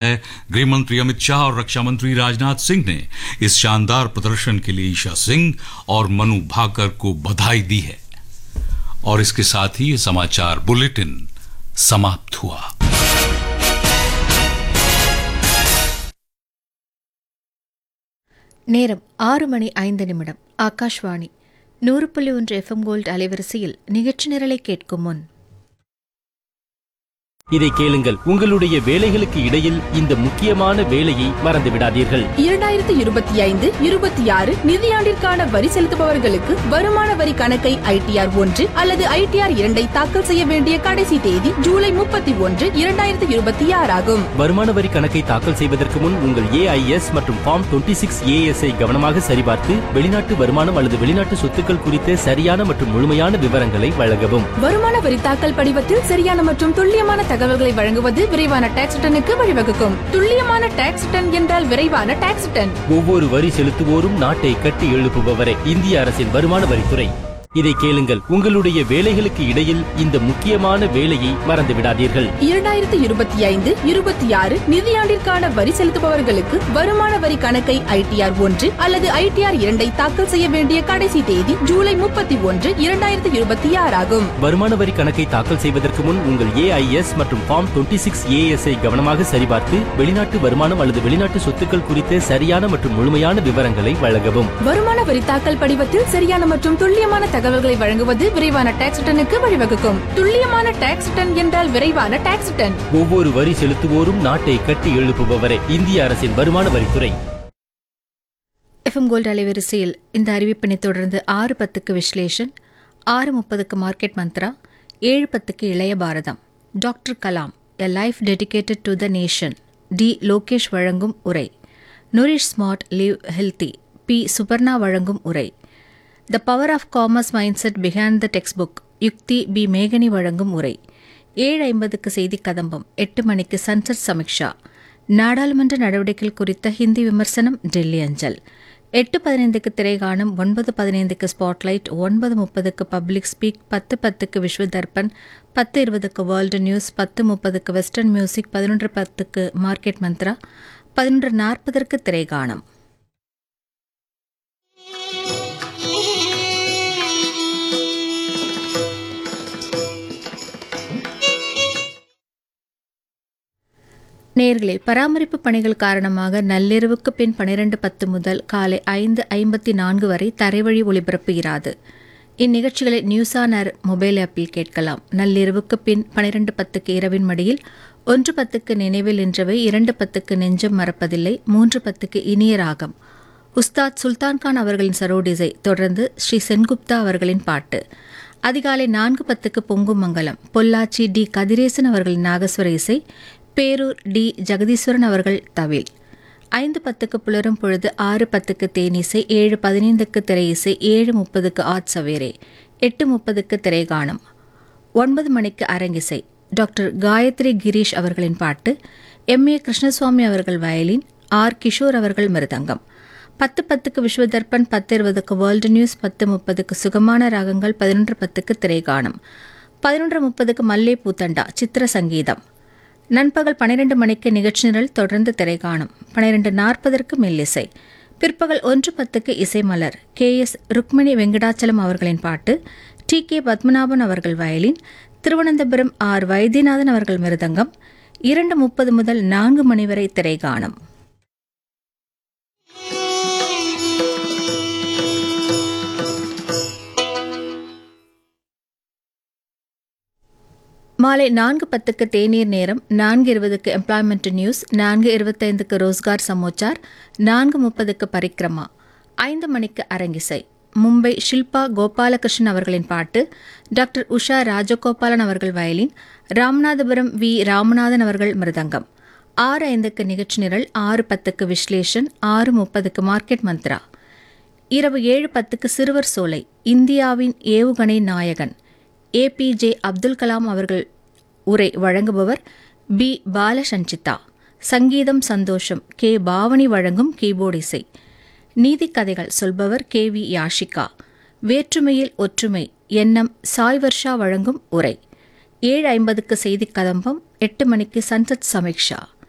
है गृह मंत्री अमित शाह और रक्षा मंत्री राजनाथ सिंह ने इस शानदार प्रदर्शन के लिए ईशा सिंह और मनु भाकर को बधाई दी है और इसके साथ ही ये समाचार बुलेटिन समाप्त हुआ நேரம் ஆறு மணி ஐந்து நிமிடம் ஆகாஷ்வாணி நூறு புள்ளி ஒன்று எஃப்எம் கோல்ட் அலைவரிசையில் நிகழ்ச்சி நிரலை கேட்கும் முன் இதை கேளுங்கள் உங்களுடைய வேலைகளுக்கு இடையில் இந்த முக்கியமான வேலையை மறந்து விடாதீர்கள் இரண்டாயிரத்தி இருபத்தி ஐந்து இருபத்தி ஆறு நிதியாண்டிற்கான வரி செலுத்துபவர்களுக்கு வருமான வரி கணக்கை ஐடிஆர் ஒன்று அல்லது ஐடிஆர் இரண்டை தாக்கல் செய்ய வேண்டிய கடைசி தேதி ஜூலை முப்பத்தி ஒன்று இரண்டாயிரத்தி இருபத்தி ஆறாகும் வருமான வரி கணக்கை தாக்கல் செய்வதற்கு முன் உங்கள் ஏஐஎஸ் மற்றும் ஃபார்ம் 26 சிக்ஸ் ஏஎஸ்ஐ கவனமாக சரிபார்த்து வெளிநாட்டு வருமானம் அல்லது வெளிநாட்டு சொத்துக்கள் குறித்த சரியான மற்றும் முழுமையான விவரங்களை வழங்கவும் வருமான வரி தாக்கல் படிவத்தில் சரியான மற்றும் துல்லியமான தகவல்களை வழங்குவது விரைவான டாக்ஸ் ரிட்டனுக்கு வழிவகுக்கும் துல்லியமான டாக்ஸ் ரிட்டன் என்றால் விரைவான டாக்ஸ் ரிட்டன் ஒவ்வொரு வரி செலுத்துவோரும் நாட்டை கட்டி எழுப்புபவரே இந்திய அரசின் வருமான வரித்துறை இதை கேளுங்கள் உங்களுடைய வேலைகளுக்கு இடையில் இந்த முக்கியமான வேலையை மறந்து விடாதீர்கள் இரண்டாயிரத்தி இருபத்தி ஐந்து இருபத்தி ஆறு நிதியாண்டிற்கான வரி செலுத்துபவர்களுக்கு வருமான வரி கணக்கை ஐடிஆர் ஒன்று அல்லது ஐடிஆர் இரண்டை தாக்கல் செய்ய வேண்டிய கடைசி தேதி ஜூலை முப்பத்தி ஒன்று இரண்டாயிரத்தி இருபத்தி ஆறாகும் வருமான வரி கணக்கை தாக்கல் செய்வதற்கு முன் உங்கள் ஏஐஎஸ் மற்றும் ஃபார்ம் 26 சிக்ஸ் ஏஎஸ்ஐ கவனமாக சரிபார்த்து வெளிநாட்டு வருமானம் அல்லது வெளிநாட்டு சொத்துக்கள் குறித்த சரியான மற்றும் முழுமையான விவரங்களை வழங்கவும் வருமான வரி தாக்கல் படிவத்தில் சரியான மற்றும் துல்லியமான தகவல்களை வழங்குவது விரைவான டாக்ஸ் ரிட்டனுக்கு வழிவகுக்கும் துல்லியமான டாக்ஸ் ரிட்டன் என்றால் விரைவான டாக்ஸ் ரிட்டன் ஒவ்வொரு வரி செலுத்துவோரும் நாட்டை கட்டி எழுப்புபவரே இந்திய அரசின் வருமான வரித்துறை எஃப்எம் கோல்ட் அலைவரிசையில் இந்த அறிவிப்பினை தொடர்ந்து ஆறு பத்துக்கு விஸ்லேஷன் ஆறு முப்பதுக்கு மார்க்கெட் மந்த்ரா ஏழு பத்துக்கு இளைய பாரதம் doctor Kalam a life dedicated to the nation T Lokesh வழங்கும் உரை nourish smart live healthy B Suparna வழங்கும் உரை the power of commerce mindset behind the textbook Yukti B Megani வழங்கும் உரை ஏழு ஐம்பதுக்கு செய்தி கதம்பம் எட்டு மணிக்கு சன்செட் சமீக்ஷா நாடாளுமன்ற நடவடிக்கைகள் குறித்த ஹிந்தி விமர்சனம் டெல்லி அஞ்சல் எட்டு பதினைந்துக்கு திரைகாணும் ஒன்பது பதினைந்துக்கு ஸ்பாட்லைட் ஒன்பது முப்பதுக்கு பப்ளிக் ஸ்பீக் பத்து பத்துக்கு விஸ்வ தர்பன் பத்து இருபதுக்கு வேர்ல்டு நியூஸ் பத்து முப்பதுக்கு வெஸ்டர்ன் மியூசிக் பதினொன்று பத்துக்கு மார்க்கெட் மந்த்ரா பதினொன்று நாற்பதற்கு திரைகாணும் நேர்களே பராமரிப்பு பணிகள் காரணமாக நள்ளிரவுக்கு பின் பனிரெண்டு பத்து முதல் காலை ஐந்து ஐம்பத்தி நான்கு வரை தரைவழி ஒளிபரப்பு இராது இந்நிகழ்ச்சிகளை நியூஸ் ஆன் ஏர் மொபைல் ஆப்பில் கேட்கலாம் நள்ளிரவுக்கு பின் பனிரெண்டு பத்துக்கு இரவின் மடியில் ஒன்று பத்துக்கு நினைவில் நின்றவை இரண்டு பத்துக்கு நெஞ்சம் மறப்பதில்லை மூன்று பத்துக்கு இனிய ராகம் உஸ்தாத் சுல்தான்கான் அவர்களின் சரோடிசை தொடர்ந்து ஸ்ரீ சென்குப்தா அவர்களின் பாட்டு அதிகாலை நான்கு பத்துக்கு பொங்கும் மங்கலம் பொள்ளாச்சி டி கதிரேசன் அவர்களின் நாகஸ்வர இசை பேரூர் டி ஜெகதீஸ்வரன் அவர்கள் தவில் ஐந்து பத்துக்கு புலரும் பொழுது ஆறு பத்துக்கு தேனிசை ஏழு பதினைந்துக்கு திரை இசை ஏழு முப்பதுக்கு ஆட் சவேரே எட்டு முப்பதுக்கு திரைகானம் ஒன்பது மணிக்கு அரங்கிசை டாக்டர் காயத்ரி கிரீஷ் அவர்களின் பாட்டு எம் ஏ கிருஷ்ணசுவாமி அவர்கள் வயலின் ஆர் கிஷோர் அவர்கள் மிருதங்கம் பத்து பத்துக்கு விஸ்வதர்பன் பத்து இருபதுக்கு வேர்ல்டு நியூஸ் பத்து முப்பதுக்கு சுகமான ராகங்கள் பதினொன்று பத்துக்கு திரைகானம் பதினொன்று முப்பதுக்கு மல்லே பூத்தண்டா சித்திர சங்கீதம் நண்பகல் பன்னிரண்டு மணிக்கு நிகழ்ச்சி நிரல் தொடர்ந்து திரைகாணும் பன்னிரண்டு நாற்பதற்கு மெல்லிசை பிற்பகல் ஒன்று பத்துக்கு இசைமலர் கே எஸ் ருக்மிணி வெங்கடாச்சலம் அவர்களின் பாட்டு டி கே பத்மநாபன் அவர்கள் வயலின் திருவனந்தபுரம் ஆர் வைத்தியநாதன் அவர்கள் மிருதங்கம் இரண்டு முப்பது முதல் நான்கு மணி வரை திரைகாணும் மாலை நான்கு பத்துக்கு தேநீர் நேரம் நான்கு இருபதுக்கு எம்ப்ளாய்மெண்ட் நியூஸ் நான்கு இருபத்தைந்துக்கு ரோஸ்கார் சமோச்சார் நான்கு முப்பதுக்கு பரிக்ரமா ஐந்து மணிக்கு அரங்கிசை மும்பை ஷில்பா கோபாலகிருஷ்ணன் அவர்களின் பாட்டு டாக்டர் உஷா ராஜகோபாலன் அவர்கள் வயலின் ராமநாதபுரம் வி ராமநாதன் அவர்கள் மிருதங்கம் ஆறு ஐந்துக்கு நிகழ்ச்சி நிரல் ஆறு பத்துக்கு விஸ்லேஷன் ஆறு முப்பதுக்கு மார்க்கெட் மந்த்ரா இரவு ஏழு பத்துக்கு சிறுவர் சோலை இந்தியாவின் ஏவுகணை நாயகன் ஏபிஜே அப்துல் கலாம் அவர்கள் உரை வழங்குபவர் பி பாலசஞ்சிதா சங்கீதம் சந்தோஷம் கே பாவனி வழங்கும் கீபோர்ட் இசை நீதிக்கதைகள் சொல்பவர் கே வி யாஷிகா வேற்றுமையில் ஒற்றுமை எண்ணம் சாய் வர்ஷா வழங்கும் உரை ஏழு ஐம்பதுக்கு செய்தி கதம்பம் எட்டு மணிக்கு சன்சத் சமீக்ஷா